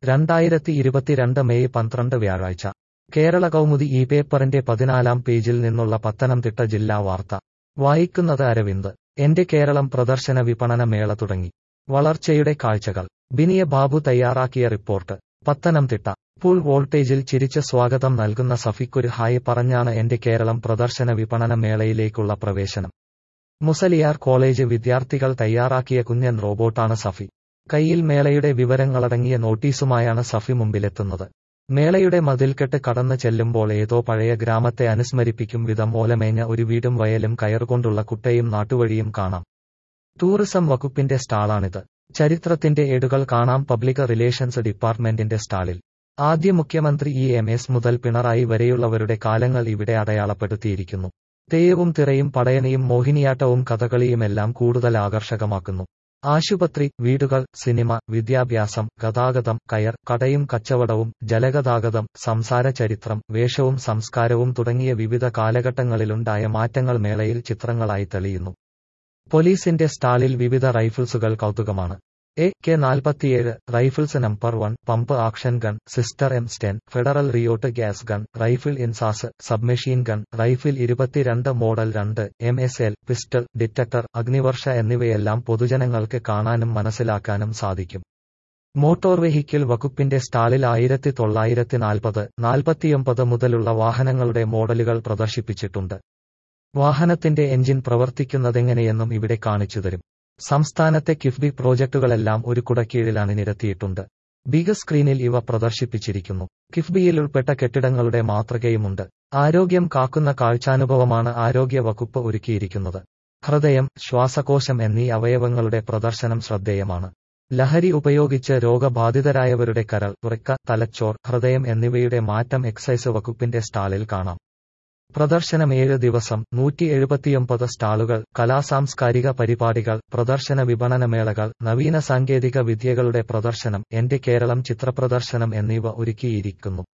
രണ്ടായിരത്തി ഇരുപത്തിരണ്ട് മെയ് പന്ത്രണ്ട് വ്യാഴാഴ്ച കേരള കൗമുദി ഈ പേപ്പറിന്റെ പതിനാലാം പേജിൽ നിന്നുള്ള പത്തനംതിട്ട ജില്ലാ വാർത്ത വായിക്കുന്നത് അരവിന്ദ് എന്റെ കേരളം പ്രദർശന വിപണന മേള തുടങ്ങി വളർച്ചയുടെ കാഴ്ചകൾ ബിനിയ ബാബു തയ്യാറാക്കിയ റിപ്പോർട്ട് പത്തനംതിട്ട ഫുൾ വോൾട്ടേജിൽ ചിരിച്ച് സ്വാഗതം നൽകുന്ന സഫിക്കൊരു ഹായ് പറഞ്ഞാണ് എന്റെ കേരളം പ്രദർശന വിപണന മേളയിലേക്കുള്ള പ്രവേശനം മുസലിയാർ കോളേജ് വിദ്യാർത്ഥികൾ തയ്യാറാക്കിയ കുഞ്ഞൻ റോബോട്ടാണ് സഫി കയ്യിൽ മേളയുടെ വിവരങ്ങളടങ്ങിയ നോട്ടീസുമായാണ് സഫി മുമ്പിലെത്തുന്നത് മേളയുടെ മതിൽക്കെട്ട് കടന്നു ചെല്ലുമ്പോൾ ഏതോ പഴയ ഗ്രാമത്തെ അനുസ്മരിപ്പിക്കും വിധം ഓലമേഞ്ഞ ഒരു വീടും വയലും കയറുകൊണ്ടുള്ള കുട്ടയും നാട്ടുവഴിയും കാണാം ടൂറിസം വകുപ്പിന്റെ സ്റ്റാളാണിത് ചരിത്രത്തിന്റെ ഏടുകൾ കാണാം പബ്ലിക് റിലേഷൻസ് ഡിപ്പാർട്ട്മെന്റിന്റെ സ്റ്റാളിൽ ആദ്യ മുഖ്യമന്ത്രി ഇ എം എസ് മുതൽ പിണറായി വരെയുള്ളവരുടെ കാലങ്ങൾ ഇവിടെ അടയാളപ്പെടുത്തിയിരിക്കുന്നു തെയ്യവും തിറയും പടയണിയും മോഹിനിയാട്ടവും കഥകളിയുമെല്ലാം കൂടുതൽ ആകർഷകമാക്കുന്നു ആശുപത്രി വീടുകൾ സിനിമ വിദ്യാഭ്യാസം ഗതാഗതം കയർ കടയും കച്ചവടവും ജലഗതാഗതം സംസാര ചരിത്രം വേഷവും സംസ്കാരവും തുടങ്ങിയ വിവിധ കാലഘട്ടങ്ങളിലുണ്ടായ മാറ്റങ്ങൾ മേളയിൽ ചിത്രങ്ങളായി തെളിയുന്നു പോലീസിന്റെ സ്റ്റാളിൽ വിവിധ റൈഫിൾസുകൾ കൗതുകമാണ് എ കെ നാൽപ്പത്തിയേഴ് rifles number one pump action gun സിസ്റ്റർ M Sten federal riot gas gun rifle INSAS submachine gun rifle ഇരുപത്തിരണ്ട് മോഡൽ രണ്ട് M S L pistol detector Agnivarsha എന്നിവയെല്ലാം പൊതുജനങ്ങൾക്ക് കാണാനും മനസ്സിലാക്കാനും സാധിക്കും മോട്ടോർ വെഹിക്കിൾ വകുപ്പിന്റെ സ്റ്റാളിൽ ആയിരത്തി തൊള്ളായിരത്തി നാൽപ്പത് നാൽപ്പത്തിയൊമ്പത് മുതലുള്ള വാഹനങ്ങളുടെ മോഡലുകൾ പ്രദർശിപ്പിച്ചിട്ടുണ്ട് വാഹനത്തിന്റെ എഞ്ചിൻ പ്രവർത്തിക്കുന്നതെങ്ങനെയെന്നും ഇവിടെ കാണിച്ചുതരും സംസ്ഥാനത്തെ കിഫ്ബി പ്രോജക്ടുകളെല്ലാം ഒരു കുടക്കീഴിൽ അണിനിരത്തിയിട്ടുണ്ട് ബിഗ് സ്ക്രീനിൽ ഇവ പ്രദർശിപ്പിച്ചിരിക്കുന്നു കിഫ്ബിയിൽ ഉൾപ്പെട്ട കെട്ടിടങ്ങളുടെ മാതൃകയുമുണ്ട് ആരോഗ്യം കാക്കുന്ന കാഴ്ചാനുഭവമാണ് ആരോഗ്യ വകുപ്പ് ഒരുക്കിയിരിക്കുന്നത് ഹൃദയം ശ്വാസകോശം എന്നീ അവയവങ്ങളുടെ പ്രദർശനം ശ്രദ്ധേയമാണ് ലഹരി ഉപയോഗിച്ച് രോഗബാധിതരായവരുടെ കരൾ ഉറക്ക തലച്ചോർ ഹൃദയം എന്നിവയുടെ മാറ്റം എക്സൈസ് വകുപ്പിന്റെ സ്റ്റാളിൽ കാണാം പ്രദർശനം ഏഴ് ദിവസം നൂറ്റി എഴുപത്തിയൊമ്പത് സ്റ്റാളുകൾ കലാസാംസ്കാരിക പരിപാടികൾ പ്രദർശന വിപണന മേളകൾ നവീന സാങ്കേതിക വിദ്യകളുടെ പ്രദർശനം എന്റെ കേരളം ചിത്രപ്രദർശനം എന്നിവ ഒരുക്കിയിരിക്കുന്നു